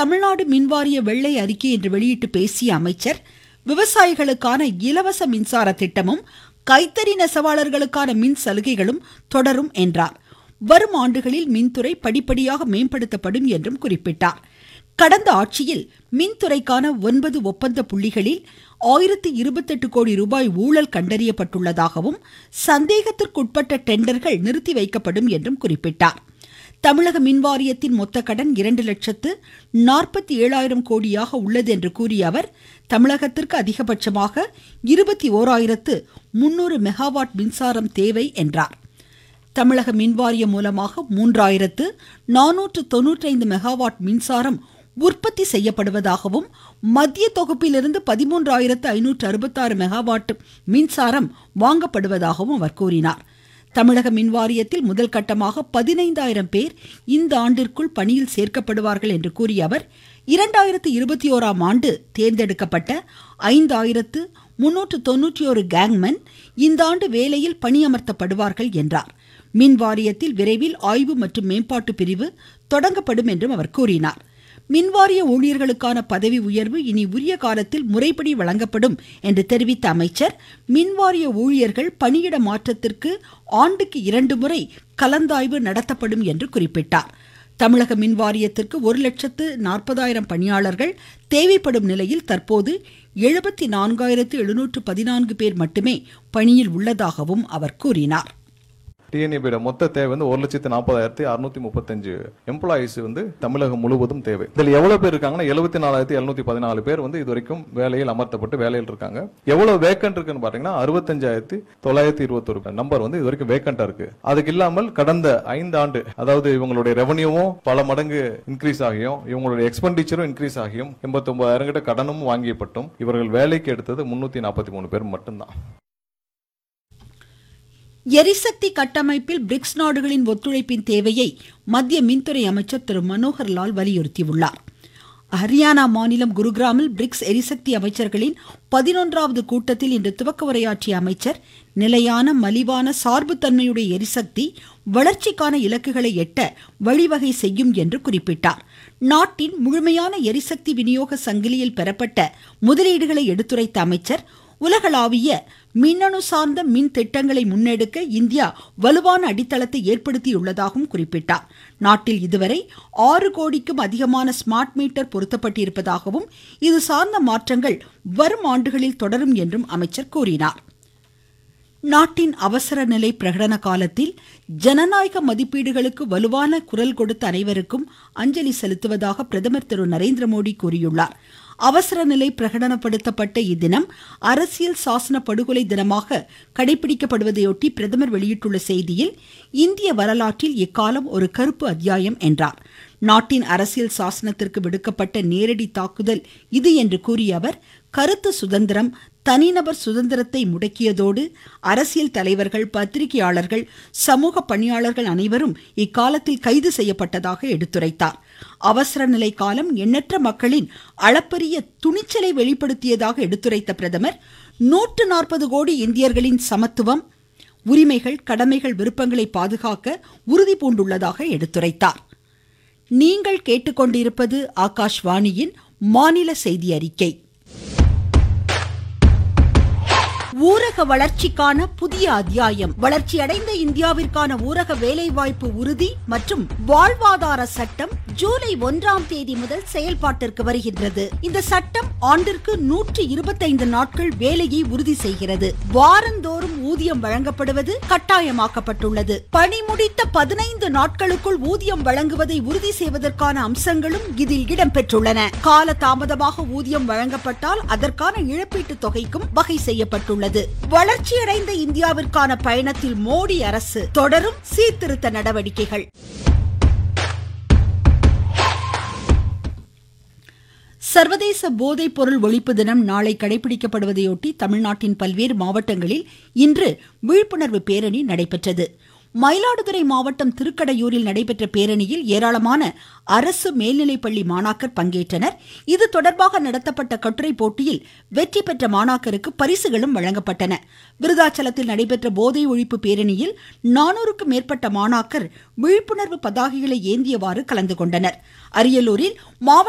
தமிழ்நாடு மின்வாரிய வெள்ளை அறிக்கை என்று வெளியிட்டு பேசிய அமைச்சர் விவசாயிகளுக்கான இலவச மின்சார திட்டமும் கைத்தறி நெசவாளர்களுக்கான மின் சலுகைகளும் தொடரும் என்றார் வரும் ஆண்டுகளில் மின்துறை படிப்படியாக மேம்படுத்தப்படும் என்றும் குறிப்பிட்டார் கடந்த ஆட்சியில் மின்துறைக்கான ஒன்பது ஒப்பந்த புள்ளிகளில் ஆயிரத்தி இருபத்தெட்டு கோடி ரூபாய் ஊழல் கண்டறியப்பட்டுள்ளதாகவும் சந்தேகத்திற்குட்பட்ட டெண்டர்கள் நிறுத்தி வைக்கப்படும் என்றும் குறிப்பிட்டார் தமிழக மின்வாரியத்தின் மொத்த கடன் இரண்டு லட்சத்து நாற்பத்தி ஏழாயிரம் கோடியாக உள்ளது என்று கூறிய அவர் தமிழகத்திற்கு அதிகபட்சமாக இருபத்தி ஓராயிரத்து முன்னூறு மெகாவாட் மின்சாரம் தேவை என்றார் தமிழக மின்வாரியம் மூலமாக மூன்றாயிரத்து நானூற்று தொன்னூற்றைந்து மெகாவாட் மின்சாரம் உற்பத்தி செய்யப்படுவதாகவும் மத்திய தொகுப்பிலிருந்து பதிமூன்றாயிரத்து ஐநூற்று அறுபத்தாறு மெகாவாட் மின்சாரம் வாங்கப்படுவதாகவும் அவர் கூறினார் தமிழக மின்வாரியத்தில் முதல் கட்டமாக பதினைந்தாயிரம் பேர் இந்த ஆண்டிற்குள் பணியில் சேர்க்கப்படுவார்கள் என்று கூறிய அவர் இரண்டாயிரத்து இருபத்தி ஓராம் ஆண்டு தேர்ந்தெடுக்கப்பட்ட ஐந்தாயிரத்து முன்னூற்று தொன்னூற்றி ஒரு கேங்மென் இந்த ஆண்டு வேலையில் பணியமர்த்தப்படுவார்கள் என்றார் மின் வாரியத்தில் விரைவில் ஆய்வு மற்றும் மேம்பாட்டு பிரிவு தொடங்கப்படும் என்றும் அவர் கூறினார் மின்வாரிய ஊழியர்களுக்கான பதவி உயர்வு இனி உரிய காலத்தில் முறைப்படி வழங்கப்படும் என்று தெரிவித்த அமைச்சர் மின்வாரிய ஊழியர்கள் பணியிட மாற்றத்திற்கு ஆண்டுக்கு இரண்டு முறை கலந்தாய்வு நடத்தப்படும் என்று குறிப்பிட்டார் தமிழக மின்வாரியத்திற்கு ஒரு லட்சத்து நாற்பதாயிரம் பணியாளர்கள் தேவைப்படும் நிலையில் தற்போது எழுபத்தி நான்காயிரத்து எழுநூற்று பதினான்கு பேர் மட்டுமே பணியில் உள்ளதாகவும் அவர் கூறினார் டிஎன்ஏபியோட மொத்த தேவை வந்து ஒரு லட்சத்து நாற்பதாயிரத்தி அறுநூத்தி முப்பத்தஞ்சு எம்ப்ளாயிஸ் வந்து தமிழகம் முழுவதும் தேவை இதில் எவ்வளவு பேர் இருக்காங்கன்னா எழுபத்தி நாலாயிரத்தி எழுநூத்தி பதினாலு பேர் வந்து இது வரைக்கும் வேலையில் அமர்த்தப்பட்டு வேலையில் இருக்காங்க எவ்வளவு வேக்கன்ட் இருக்குன்னு பாத்தீங்கன்னா அறுபத்தஞ்சாயிரத்தி தொள்ளாயிரத்தி இருபத்தொரு நம்பர் வந்து இது வரைக்கும் வேக்கண்டா இருக்கு அதுக்கு இல்லாமல் கடந்த ஐந்து ஆண்டு அதாவது இவங்களுடைய ரெவன்யூவும் பல மடங்கு இன்க்ரீஸ் ஆகியும் இவங்களுடைய எக்ஸ்பெண்டிச்சரும் இன்க்ரீஸ் ஆகியும் எண்பத்தி ஒன்பதாயிரம் கிட்ட கடனும் வாங்கியப்பட்டும் இவர்கள் வேலைக்கு எடுத்தது முன்னூத்தி நாற்பத்தி மூணு பேர் மட்டும்தான் எரிசக்தி கட்டமைப்பில் பிரிக்ஸ் நாடுகளின் ஒத்துழைப்பின் தேவையை மத்திய மின்துறை அமைச்சர் திரு மனோகர் லால் வலியுறுத்தியுள்ளார் ஹரியானா மாநிலம் குருகிராமில் பிரிக்ஸ் எரிசக்தி அமைச்சர்களின் பதினொன்றாவது கூட்டத்தில் இன்று துவக்க உரையாற்றிய அமைச்சர் நிலையான மலிவான சார்புத்தன்மையுடைய எரிசக்தி வளர்ச்சிக்கான இலக்குகளை எட்ட வழிவகை செய்யும் என்று குறிப்பிட்டார் நாட்டின் முழுமையான எரிசக்தி விநியோக சங்கிலியில் பெறப்பட்ட முதலீடுகளை எடுத்துரைத்த அமைச்சர் உலகளாவிய மின்னணு சார்ந்த மின் திட்டங்களை முன்னெடுக்க இந்தியா வலுவான அடித்தளத்தை ஏற்படுத்தியுள்ளதாகவும் குறிப்பிட்டார் நாட்டில் இதுவரை ஆறு கோடிக்கும் அதிகமான ஸ்மார்ட் மீட்டர் பொருத்தப்பட்டிருப்பதாகவும் இது சார்ந்த மாற்றங்கள் வரும் ஆண்டுகளில் தொடரும் என்றும் அமைச்சர் கூறினார் நாட்டின் அவசர நிலை பிரகடன காலத்தில் ஜனநாயக மதிப்பீடுகளுக்கு வலுவான குரல் கொடுத்த அனைவருக்கும் அஞ்சலி செலுத்துவதாக பிரதமர் திரு நரேந்திர மோடி கூறியுள்ளார் அவசர நிலை பிரகடனப்படுத்தப்பட்ட இத்தினம் அரசியல் சாசன படுகொலை தினமாக கடைபிடிக்கப்படுவதையொட்டி பிரதமர் வெளியிட்டுள்ள செய்தியில் இந்திய வரலாற்றில் இக்காலம் ஒரு கருப்பு அத்தியாயம் என்றார் நாட்டின் அரசியல் சாசனத்திற்கு விடுக்கப்பட்ட நேரடி தாக்குதல் இது என்று கூறிய அவர் கருத்து சுதந்திரம் தனிநபர் சுதந்திரத்தை முடக்கியதோடு அரசியல் தலைவர்கள் பத்திரிகையாளர்கள் சமூக பணியாளர்கள் அனைவரும் இக்காலத்தில் கைது செய்யப்பட்டதாக எடுத்துரைத்தார் அவசர நிலை காலம் எண்ணற்ற மக்களின் அளப்பரிய துணிச்சலை வெளிப்படுத்தியதாக எடுத்துரைத்த பிரதமர் நூற்று நாற்பது கோடி இந்தியர்களின் சமத்துவம் உரிமைகள் கடமைகள் விருப்பங்களை பாதுகாக்க உறுதி பூண்டுள்ளதாக எடுத்துரைத்தார் நீங்கள் கேட்டுக்கொண்டிருப்பது ஆகாஷ்வாணியின் மாநில செய்தி அறிக்கை ஊரக வளர்ச்சிக்கான புதிய அத்தியாயம் வளர்ச்சியடைந்த இந்தியாவிற்கான ஊரக வேலைவாய்ப்பு உறுதி மற்றும் வாழ்வாதார சட்டம் ஜூலை ஒன்றாம் தேதி முதல் செயல்பாட்டிற்கு வருகின்றது இந்த சட்டம் ஆண்டிற்கு நூற்றி இருபத்தைந்து நாட்கள் வேலையை உறுதி செய்கிறது வாரந்தோறும் ஊதியம் வழங்கப்படுவது கட்டாயமாக்கப்பட்டுள்ளது பணி முடித்த பதினைந்து நாட்களுக்குள் ஊதியம் வழங்குவதை உறுதி செய்வதற்கான அம்சங்களும் இதில் இடம்பெற்றுள்ளன கால தாமதமாக ஊதியம் வழங்கப்பட்டால் அதற்கான இழப்பீட்டு தொகைக்கும் வகை செய்யப்பட்டுள்ளது உள்ளது வளர்ச்சியடைந்த இந்தியாவிற்கான பயணத்தில் மோடி அரசு தொடரும் சீர்திருத்த நடவடிக்கைகள் சர்வதேச போதைப் பொருள் ஒழிப்பு தினம் நாளை கடைபிடிக்கப்படுவதையொட்டி தமிழ்நாட்டின் பல்வேறு மாவட்டங்களில் இன்று விழிப்புணர்வு பேரணி நடைபெற்றது மயிலாடுதுறை மாவட்டம் திருக்கடையூரில் நடைபெற்ற பேரணியில் ஏராளமான அரசு மேல்நிலைப்பள்ளி மாணாக்கர் பங்கேற்றனர் இது தொடர்பாக நடத்தப்பட்ட கட்டுரை போட்டியில் வெற்றி பெற்ற மாணாக்கருக்கு பரிசுகளும் வழங்கப்பட்டன விருதாச்சலத்தில் நடைபெற்ற போதை ஒழிப்பு பேரணியில் நானூறுக்கும் மேற்பட்ட மாணாக்கர் விழிப்புணர்வு பதாகைகளை ஏந்தியவாறு கலந்து கொண்டனர் அரியலூரில் மாவட்ட